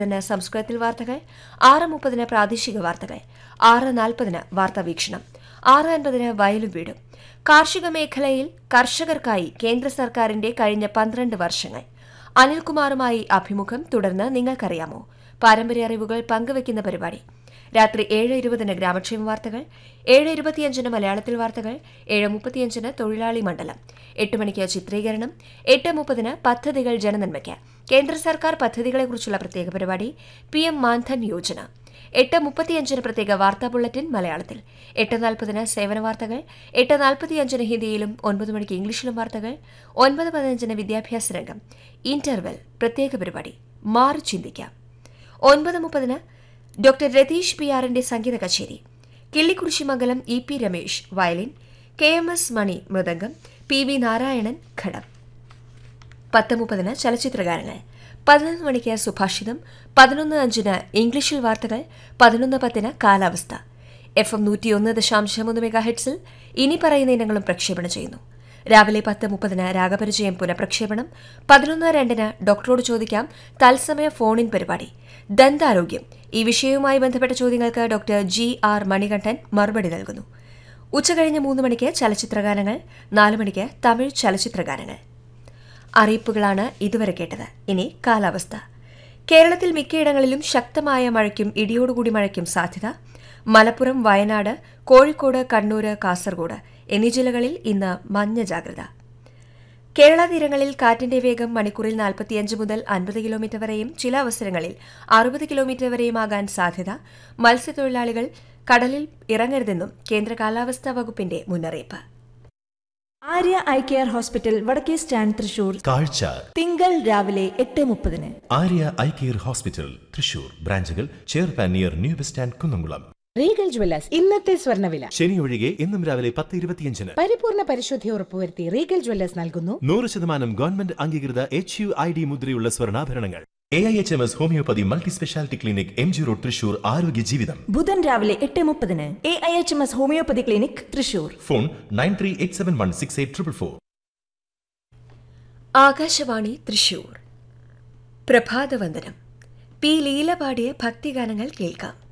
ന് സംസ്കൃതത്തിൽ വാർത്തകൾ ആറ് മുപ്പതിന് പ്രാദേശിക വാർത്തകൾ ആറ് നാൽപ്പതിന് വാർത്താ വീക്ഷണം ആറ് അൻപതിന് വയലും വീടും കാർഷിക മേഖലയിൽ കർഷകർക്കായി കേന്ദ്ര സർക്കാരിന്റെ കഴിഞ്ഞ പന്ത്രണ്ട് വർഷങ്ങൾ അനിൽകുമാറുമായി അഭിമുഖം തുടർന്ന് നിങ്ങൾക്കറിയാമോ പാരമ്പര്യ അറിവുകൾ പങ്കുവയ്ക്കുന്ന പരിപാടി രാത്രി ഏഴ് ഇരുപതിന് ഗ്രാമക്ഷേമ വാർത്തകൾ ഏഴ് ഇരുപത്തിയഞ്ചിന് മലയാളത്തിൽ വാർത്തകൾ ഏഴ് മുപ്പത്തിയഞ്ചിന് തൊഴിലാളി മണ്ഡലം എട്ട് മണിക്ക് ചിത്രീകരണം എട്ട് മുപ്പതിന് പദ്ധതികൾ ജനനന്മയ്ക്ക് കേന്ദ്ര സർക്കാർ പദ്ധതികളെക്കുറിച്ചുള്ള പ്രത്യേക പരിപാടി പി എം മാൻധൻ യോജന എട്ട് മുപ്പത്തിയഞ്ചിന് പ്രത്യേക വാർത്താ ബുള്ളറ്റിൻ മലയാളത്തിൽ എട്ട് നാൽപ്പതിന് സേവന വാർത്തകൾ എട്ട് നാൽപ്പത്തിയഞ്ചിന് ഹിന്ദിയിലും ഒൻപത് മണിക്ക് ഇംഗ്ലീഷിലും വാർത്തകൾ ഒൻപത് പതിനഞ്ചിന് വിദ്യാഭ്യാസ രംഗം ഇന്റർവെൽ പ്രത്യേക പരിപാടി മാറി ചിന്തിക്കാം ഒൻപത് മുപ്പതിന് ഡോക്ടർ രതീഷ് പി ആറിന്റെ സംഗീത കച്ചേരി Killikkurissimangalam E P Ramesh violin K M S Mani mridangam P V Narayanan ghatam പത്ത് മുപ്പതിന് ചലച്ചിത്രഗാനങ്ങൾ പതിനൊന്ന് മണിക്ക് സുഭാഷിതം പതിനൊന്ന് അഞ്ചിന് ഇംഗ്ലീഷിൽ വാർത്തകൾ പതിനൊന്ന് പത്തിന് കാലാവസ്ഥ എഫ് എം നൂറ്റിയൊന്ന് ദശാംശം മൂന്ന് മെഗാ ഹെഡ്സിൽ ഇനി പറയുന്ന ഇനങ്ങളും പ്രക്ഷേപണം ചെയ്യുന്നു രാവിലെ പത്ത് മുപ്പതിന് രാഗപരിചയം പുനഃപ്രക്ഷേപണം പതിനൊന്ന് രണ്ടിന് ഡോക്ടറോട് ചോദിക്കാം തത്സമയ ഫോണിൻ പരിപാടി ദന്താരോഗ്യം ഈ വിഷയവുമായി ബന്ധപ്പെട്ട ചോദ്യങ്ങൾക്ക് ഡോക്ടർ ജി ആർ മണികണ്ഠൻ മറുപടി നൽകുന്നു ഉച്ചകഴിഞ്ഞ് മൂന്ന് മണിക്ക് ചലച്ചിത്രഗാനങ്ങൾ നാല് മണിക്ക് തമിഴ് ചലച്ചിത്രഗാനങ്ങൾ അറിയിപ്പുകളാണ് ഇതുവരെ കേട്ടത് ഇനി കാലാവസ്ഥ കേരളത്തിൽ മിക്കയിടങ്ങളിലും ശക്തമായ മഴയ്ക്കും ഇടിയോടുകൂടി മഴയ്ക്കും സാധ്യത മലപ്പുറം വയനാട് കോഴിക്കോട് കണ്ണൂർ കാസർഗോഡ് എന്നീ ജില്ലകളിൽ ഇന്ന് മഞ്ഞ ജാഗ്രത കേരള തീരങ്ങളിൽ കാറ്റിന്റെ വേഗം മണിക്കൂറിൽ നാൽപ്പത്തിയഞ്ച് മുതൽ അൻപത് കിലോമീറ്റർ വരെയും ചില അവസരങ്ങളിൽ അറുപത് കിലോമീറ്റർ വരെയുമാകാൻ സാധ്യത മത്സ്യത്തൊഴിലാളികൾ കടലിൽ ഇറങ്ങരുതെന്നും കേന്ദ്ര കാലാവസ്ഥാ വകുപ്പിന്റെ മുന്നറിയിപ്പ് ആര്യ ഐ കെയർ ഹോസ്പിറ്റൽ വടക്കേ സ്റ്റാൻഡ് തൃശൂർ കാഴ്ച തിങ്കൾ രാവിലെ എട്ട് മുപ്പതിന് Arya eye care hospital Thrissur ബ്രാഞ്ചുകൾ ചേർപ്പാൻ near new bus stand Kunnamkulam regal jewellers ഇന്നത്തെ സ്വർണ്ണവില ശനി ഒഴികെ ഇന്നും രാവിലെ പത്ത് ഇരുപത്തിയഞ്ചിന് പരിപൂർണ പരിശുദ്ധി ഉറപ്പുവരുത്തി റീഗൽ ജ്വല്ലേഴ്സ് നൽകുന്നു നൂറ് ശതമാനം ഗവൺമെന്റ് അംഗീകൃത എച്ച് യു ഐ ഡി മുദ്രയുള്ള സ്വർണ്ണാഭരണങ്ങൾ A I H M S homoeopathy multi speciality clinic M G road Thrissur ആരോഗ്യ ജീവിതം ബുധൻ രാവിലെ എട്ട് മുപ്പതിന് A I H M S homoeopathy clinic Thrissur phone nine three eight seven one six eight triple four Akashvani Thrissur പ്രഭാതവന്ദനം പി ലീല പാടിയ ഭക്തിഗാനങ്ങൾ കേൾക്കാം